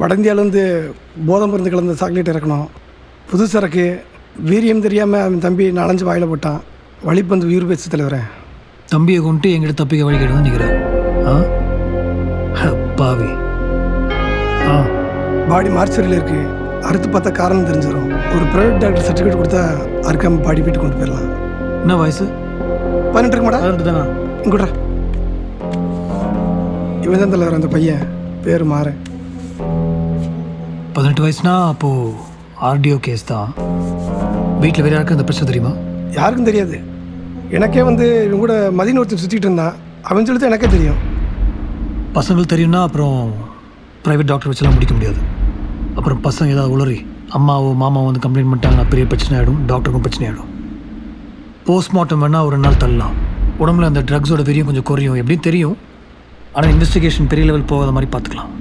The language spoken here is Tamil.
வட இந்தியாவிலேருந்து போதை மருந்து கலந்த சாக்லேட் இறக்கணும் புது சரக்கு வீரியம் தெரியாமல் அவன் தம்பி நாலஞ்சு வாயில போட்டான் வழிப்பந்து உயிர் பேச்சு தலைவரே தம்பியை கொண்டு எங்கிட்ட தப்பிக்க வழி கேட்டு நிற்கிறேன் ஆ அட பாவி ஆ பாடி மார்ச்சரியில் இருக்கு அறுத்து பார்த்தா காரணம் தெரிஞ்சிடும் ஒரு ப்ரைவேட் டாக்டர் சர்டிஃபிகேட் கொடுத்தா அறுக்காம பாடி வீட்டுக்கு கொண்டு போயிடலாம் என்ன வயசு பதினெட்டு இருக்க மாட்டா பதினெட்டு தானா இங்கூடா இவன் தான் தலைவர் அந்த பையன் பேர் மாறன் பதினெட்டு வயசுனா அப்போது ஆர்டிஓ கேஸ் தான் வீட்டில் வேறு யாருக்கும் இந்த பிரச்சனை தெரியுமா யாருக்கும் தெரியாது எனக்கே வந்து இவன் கூட மதியம் ஒருத்தர் சுற்றிட்டு இருந்தான் அவன் சொல்லி தான் எனக்கே தெரியும் பசங்களுக்கு தெரியும்னா அப்புறம் ப்ரைவேட் டாக்டர் வச்செல்லாம் முடிக்க முடியாது அப்புறம் பசங்க ஏதாவது உளறி அம்மாவோ மாமாவோ வந்து கம்ப்ளைண்ட் பண்ணிட்டாங்கன்னா பெரிய பிரச்சனை ஆகிடும் டாக்டருக்கும் பிரச்சனை ஆகிடும் போஸ்ட்மார்ட்டம் வேணால் ஒரு ரெண்டு நாள் தள்ளலாம் உடம்புல அந்த ட்ரக்ஸோட வெறியும் கொஞ்சம் குறையும் எப்படியும் தெரியும் ஆனால் இன்வெஸ்டிகேஷன் பெரிய லெவல் போகாத மாதிரி பார்த்துக்கலாம்